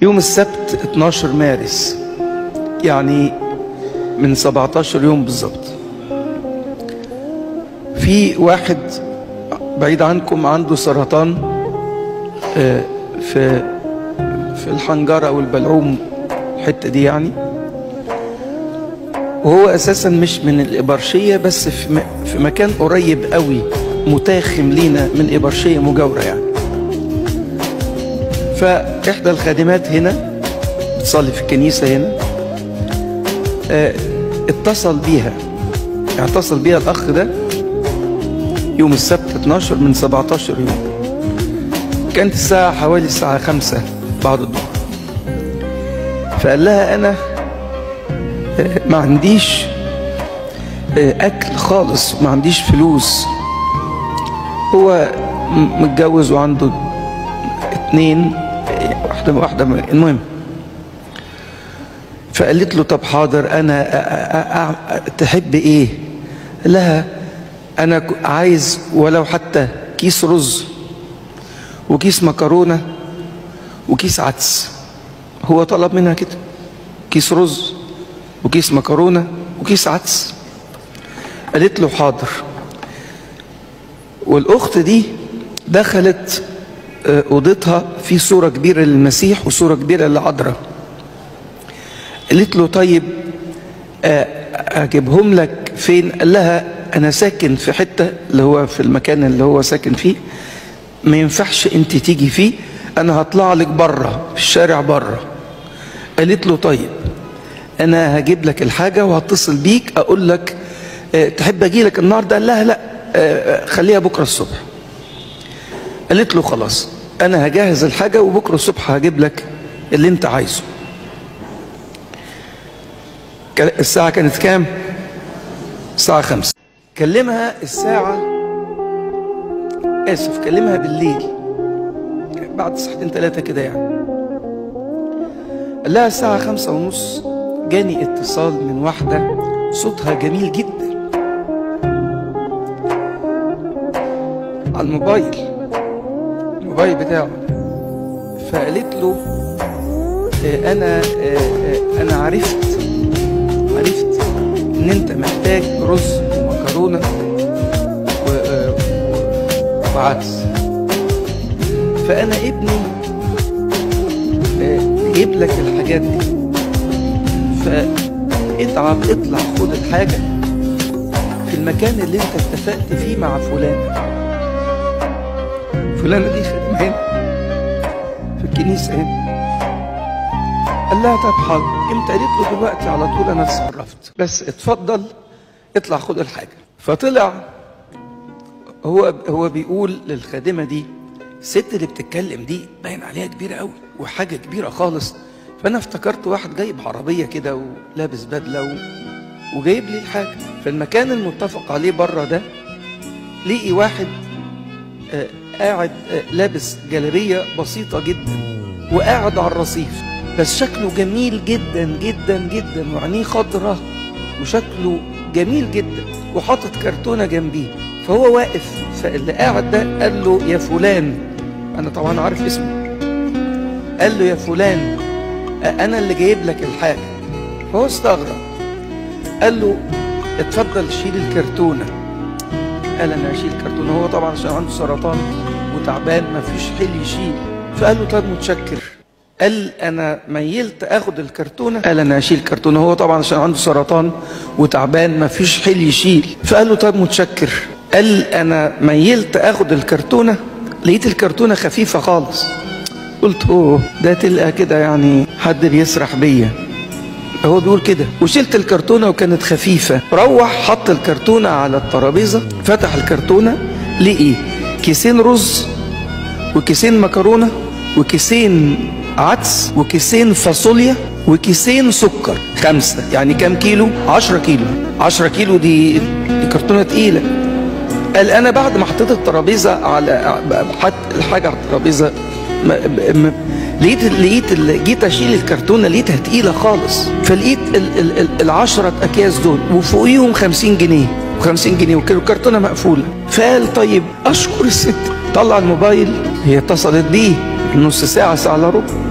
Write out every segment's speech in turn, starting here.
يوم السبت 12 مارس يعني من 17 يوم بالظبط في واحد بعيد عنكم عنده سرطان آه، في في الحنجرة أو البلعوم الحتة دي يعني وهو أساسا مش من الإبرشية بس في, م- في مكان قريب قوي متاخم لينا من إبرشية مجاورة يعني فإحدى الخادمات هنا بتصلي في الكنيسة هنا آه، اتصل بيها يعني اتصل بيها الأخ ده يوم السبت 12 من 17 يوم كانت الساعة حوالي الساعة خمسة بعد الظهر فقال لها أنا آه، ما عنديش آه، أكل خالص ما عنديش فلوس هو م- متجوز وعنده اتنين آه، واحدة واحدة المهم فقالت له طب حاضر أنا أ- أ- أ- تحب إيه؟ قال لها أنا ك- عايز ولو حتى كيس رز وكيس مكرونة وكيس عدس هو طلب منها كده كيس رز وكيس مكرونة وكيس عدس قالت له حاضر والأخت دي دخلت آه، أوضتها في صورة كبيرة للمسيح وصورة كبيرة للعذراء قالت له طيب آه، أجيبهم لك فين قال لها أنا ساكن في حتة اللي هو في المكان اللي هو ساكن فيه ما ينفعش أنت تيجي فيه أنا هطلع لك بره في الشارع بره قالت له طيب أنا هجيب لك الحاجة وهتصل بيك أقول لك آه، تحب أجي لك النهاردة قال لها لا آه، آه، خليها بكرة الصبح قالت له خلاص أنا هجهز الحاجة وبكرة الصبح هجيب لك اللي أنت عايزه كان- الساعة كانت كام؟ الساعة خمسة كلمها الساعة آسف كلمها بالليل بعد ساعتين ثلاثة كده يعني قال لها الساعة خمسة ونص جاني اتصال من واحدة صوتها جميل جدا على الموبايل الموبايل بتاعه فقالت له آه، انا آه، آه، انا عرفت عرفت ان انت محتاج رز ومكرونه و- آه، وعدس فانا ابني آه، جيب لك الحاجات دي فاتعب اطلع خد الحاجه في المكان اللي انت اتفقت فيه مع فلانه فلانه دي خدمه هنا في الكنيسه هنا قال لها طب حاضر امتى قالت له دلوقتي على طول انا اتصرفت بس اتفضل اطلع خد الحاجه فطلع هو هو بيقول للخادمه دي الست اللي بتتكلم دي باين عليها كبيره قوي وحاجه كبيره خالص فانا افتكرت واحد جايب عربيه كده ولابس بدله و... وجايب لي الحاجه فالمكان المتفق عليه بره ده لقي واحد آه، قاعد آه، لابس جلابيه بسيطه جدا وقاعد على الرصيف بس شكله جميل جدا جدا جدا وعينيه خضرة وشكله جميل جدا وحاطط كرتونه جنبيه فهو واقف فاللي قاعد ده قال له يا فلان انا طبعا عارف اسمه قال له يا فلان آه، انا اللي جايب لك الحاجه فهو استغرب قال له اتفضل شيل الكرتونه قال انا اشيل كرتونه هو طبعا عشان عنده سرطان وتعبان ما فيش حل يشيل فقال له طيب متشكر قال انا ميلت اخد الكرتونه قال انا اشيل كرتونه هو طبعا عشان عنده سرطان وتعبان ما فيش حل يشيل فقال له طيب متشكر قال انا ميلت اخد الكرتونه لقيت الكرتونه خفيفه خالص قلت اوه ده تلقى كده يعني حد بيسرح بيا هو بيقول كده وشلت الكرتونه وكانت خفيفه روح حط الكرتونه على الترابيزه فتح الكرتونه لقي كيسين رز وكيسين مكرونه وكيسين عدس وكيسين فاصوليا وكيسين سكر خمسة يعني كام كيلو عشرة كيلو عشرة كيلو دي, دي كرتونة تقيلة قال انا بعد ما حطيت الترابيزه على حط الحاجه على الترابيزه ما- ما- لقيت لقيت ال- جيت اشيل الكرتونه لقيتها تقيله خالص فلقيت ال- ال- ال- العشرة اكياس دول وفوقيهم 50 جنيه و50 جنيه والكرتونه مقفوله فقال طيب اشكر الست طلع الموبايل هي اتصلت بيه نص ساعه ساعه الا ربع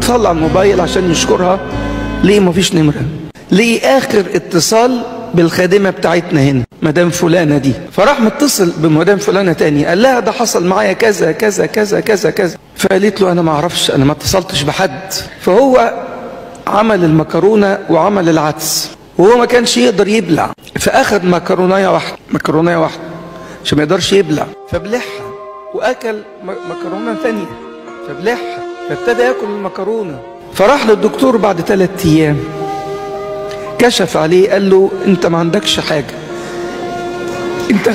اتصل على الموبايل عشان يشكرها ليه مفيش نمرة ليه آخر اتصال بالخادمة بتاعتنا هنا مدام فلانة دي فراح متصل بمدام فلانة تاني قال لها ده حصل معايا كذا كذا كذا كذا كذا فقالت له أنا ما أعرفش أنا ما اتصلتش بحد فهو عمل المكرونة وعمل العدس وهو ما كانش يقدر يبلع فأخذ مكرونية واحدة مكرونية واحدة عشان ما يقدرش يبلع فبلعها وأكل مكرونة ثانية فبلعها فابتدى ياكل المكرونة فراح للدكتور بعد ثلاثة أيام كشف عليه قال له أنت ما عندكش حاجة أنت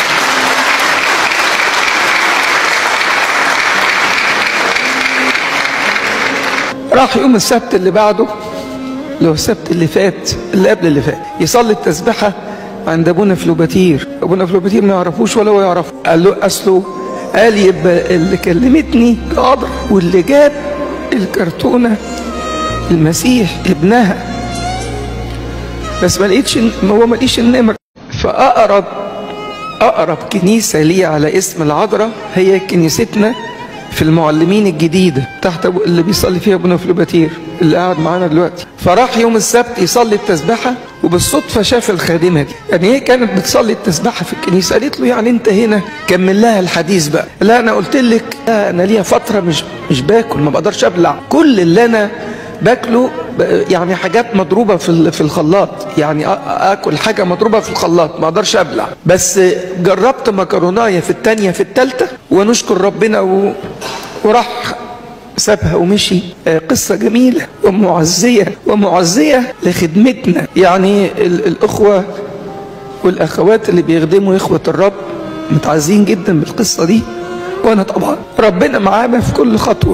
راح يوم السبت اللي بعده اللي هو السبت اللي فات اللي قبل اللي فات يصلي التسبحة عند أبونا فلوباتير أبونا فلوباتير ما يعرفوش ولا هو يعرفه قال له أصله قال يبقى اللي كلمتني قدر واللي جاب الكرتونة المسيح ابنها بس ما لقيتش ما هو ما لقيش النمر فأقرب أقرب كنيسة لي على اسم العذراء هي كنيستنا في المعلمين الجديدة تحت اللي بيصلي فيها ابونا فلوباتير اللي قاعد معانا دلوقتي فراح يوم السبت يصلي التسبحة وبالصدفة شاف الخادمة دي يعني هي كانت بتصلي التسبحة في الكنيسة قالت له يعني انت هنا كمل لها الحديث بقى لا انا قلت لك انا ليا فترة مش مش باكل ما بقدرش ابلع كل اللي انا باكله يعني حاجات مضروبه في في الخلاط يعني اكل حاجه مضروبه في الخلاط ما اقدرش ابلع بس جربت مكرونايه في الثانيه في الثالثه ونشكر ربنا و... وراح سابها ومشي قصة جميلة ومعزية ومعزية لخدمتنا يعني الأخوة والأخوات اللي بيخدموا إخوة الرب متعزين جدا بالقصة دي وأنا طبعا ربنا معانا في كل خطوة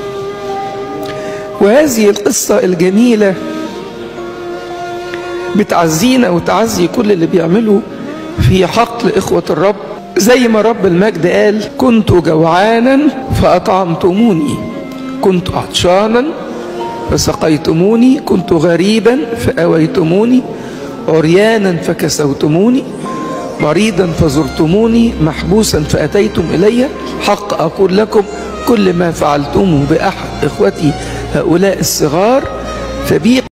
وهذه القصة الجميلة بتعزينا وتعزي كل اللي بيعملوا في حقل إخوة الرب زي ما رب المجد قال كنت جوعانا فأطعمتموني كنت عطشانا فسقيتموني كنت غريبا فأويتموني عريانا فكسوتموني مريضا فزرتموني محبوسا فأتيتم إلي حق أقول لكم كل ما فعلتموه بأحد إخوتي هؤلاء الصغار فبي